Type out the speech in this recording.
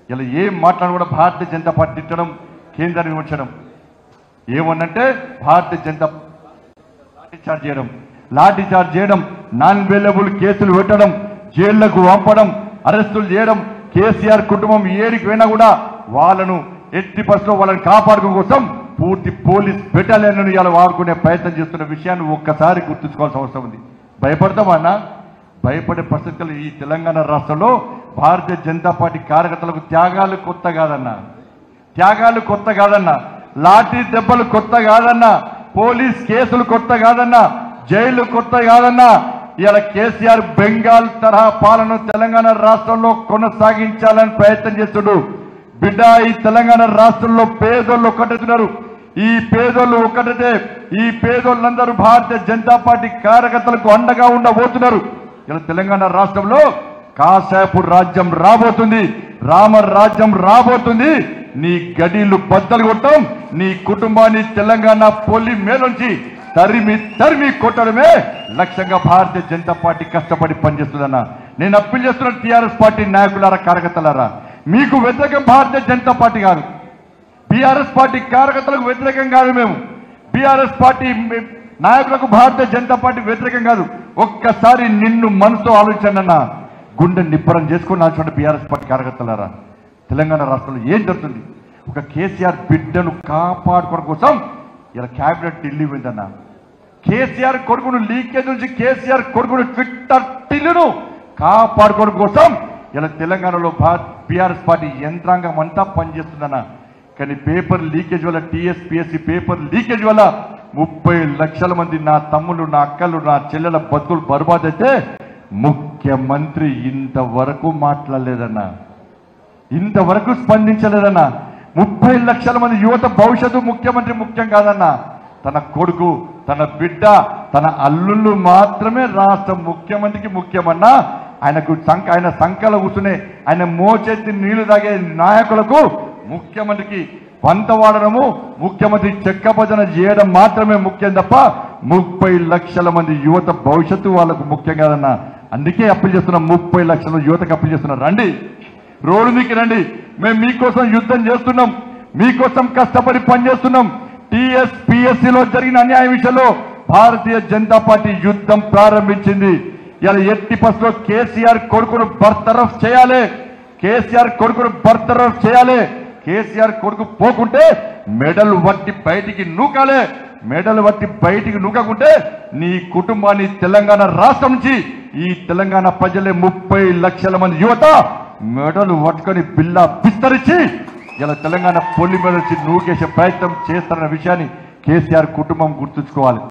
ఇలా ఏం మాట్లాడి కూడా భారతీయ జనతా పార్టీ తిట్టడం కేంద్రాన్ని విమర్శనం ఏమన్నంటే భారతీయ జనతా లాఠీ చార్జ్ చేయడం లాఠీ చార్జ్ చేయడం నాన్ అవైలబుల్ కేసులు పెట్టడం జైళ్లకు పంపడం అరెస్టులు చేయడం కేసీఆర్ కుటుంబం ఏడికి పోయినా కూడా వాళ్ళను ఎట్టి బస్సులో వాళ్ళని కాపాడుకోవడం కోసం పూర్తి పోలీస్ బెటాలియన్ ఇలా వాడుకునే ప్రయత్నం చేస్తున్న విషయాన్ని ఒక్కసారి గుర్తుంచుకోవాల్సిన అవసరం ఉంది భయపడతామన్నా భయపడే పరిస్థితులు ఈ తెలంగాణ రాష్ట్రంలో భారతీయ జనతా పార్టీ కార్యకర్తలకు త్యాగాలు కొత్త కాదన్నా త్యాగాలు కొత్త కాదన్నా లాఠీ దెబ్బలు కొత్త కాదన్నా పోలీస్ కేసులు కొత్త కాదన్నా జైలు కొత్త కాదన్నా ఇవాళ కేసీఆర్ బెంగాల్ తరహా పాలన తెలంగాణ రాష్ట్రంలో కొనసాగించాలని ప్రయత్నం చేస్తుడు బిడ్డ ఈ తెలంగాణ రాష్ట్రంలో పేదోళ్ళు ఒక్కటెత్తున్నారు ఈ పేదోళ్ళు ఒక్కటైతే ఈ పేదోళ్ళందరూ భారతీయ జనతా పార్టీ కార్యకర్తలకు అండగా ఉండబోతున్నారు ఇలా తెలంగాణ రాష్ట్రంలో కాశాపు రాజ్యం రాబోతుంది రామ రాజ్యం రాబోతుంది నీ గడీలు బద్దలు కొట్టం నీ కుటుంబాన్ని తెలంగాణ పొల్లి మేలుంచి తరిమి తరిమి కొట్టడమే లక్ష్యంగా భారతీయ జనతా పార్టీ కష్టపడి పనిచేస్తుందన్న నేను అప్పీల్ చేస్తున్న టీఆర్ఎస్ పార్టీ నాయకులారా కార్యకర్తలారా మీకు వ్యతిరేకం భారతీయ జనతా పార్టీ కాదు బీఆర్ఎస్ పార్టీ కార్యకర్తలకు వ్యతిరేకం కాదు మేము బీఆర్ఎస్ పార్టీ మే- నాయకులకు భారతీయ జనతా పార్టీ వ్యతిరేకం కాదు ఒక్కసారి నిన్ను మనసుతో ఆలోచించండి అన్న గుండె నిబ్బరం చేసుకుని నాచుకోండి బీఆర్ఎస్ పార్టీ కార్యకర్తలారా తెలంగాణ రాష్ట్రంలో ఏం జరుగుతుంది ఒక కేసీఆర్ బిడ్డను కాపాడుకోవడం కోసం ఇలా క్యాబినెట్ ఢిల్లీ పోయిందన్న కేసీఆర్ కొడుకును లీకేజ్ నుంచి కేసీఆర్ కొడుకును ట్విట్టర్ టిల్లును కాపాడుకోవడం కోసం ఇలా తెలంగాణలో బీఆర్ఎస్ పార్టీ యంత్రాంగం అంతా పనిచేస్తుందన్న కానీ పేపర్ లీకేజ్ వల్ల టీఎస్పీఎస్సీ పేపర్ లీకేజ్ వల్ల ముప్పై లక్షల మంది నా తమ్ముళ్ళు నా అక్కలు నా చెల్లెల బతుకులు బర్బాద్ అయితే ముఖ్యమంత్రి ఇంతవరకు మాట్లాడలేదన్నా ఇంతవరకు స్పందించలేదన్న ముప్పై లక్షల మంది యువత భవిష్యత్తు ముఖ్యమంత్రి ముఖ్యం కాదన్న తన కొడుకు తన బిడ్డ తన అల్లుళ్ళు మాత్రమే రాష్ట్ర ముఖ్యమంత్రికి ముఖ్యమన్నా ఆయనకు సంక ఆయన సంకల కూర్చునే ఆయన మోచేతి నీళ్లు తాగే నాయకులకు ముఖ్యమంత్రికి వంత వాడడము ముఖ్యమంత్రి చెక్క భజన చేయడం మాత్రమే ముఖ్యం తప్ప ముప్పై లక్షల మంది యువత భవిష్యత్తు వాళ్ళకు ముఖ్యం కాదన్న అందుకే అప్పీల్ చేస్తున్నాం ముప్పై లక్షల యువతకు అప్పీల్ చేస్తున్నాం రండి రోడ్డు మీకు రండి మేము మీకోసం యుద్ధం చేస్తున్నాం మీకోసం కష్టపడి పనిచేస్తున్నాం టిఎస్ లో జరిగిన అన్యాయం విషయంలో భారతీయ జనతా పార్టీ యుద్ధం ప్రారంభించింది ఇలా ఎట్టి పస్లో కేసీఆర్ కొడుకును బర్తరఫ్ చేయాలి కేసీఆర్ కొడుకును బర్తరఫ్ చేయాలి కేసీఆర్ కొడుకు పోకుంటే మెడల్ వట్టి బయటికి నూకాలే మెడల్ వట్టి బయటికి నూకకుంటే నీ కుటుంబాన్ని తెలంగాణ రాష్ట్రం నుంచి ఈ తెలంగాణ ప్రజలే ముప్పై లక్షల మంది యువత మెడలు పట్టుకొని బిల్లా విస్తరించి ఇలా తెలంగాణ పొలి మీద వచ్చి నూకేసే ప్రయత్నం చేస్తారన్న విషయాన్ని కేసీఆర్ కుటుంబం గుర్తుంచుకోవాలి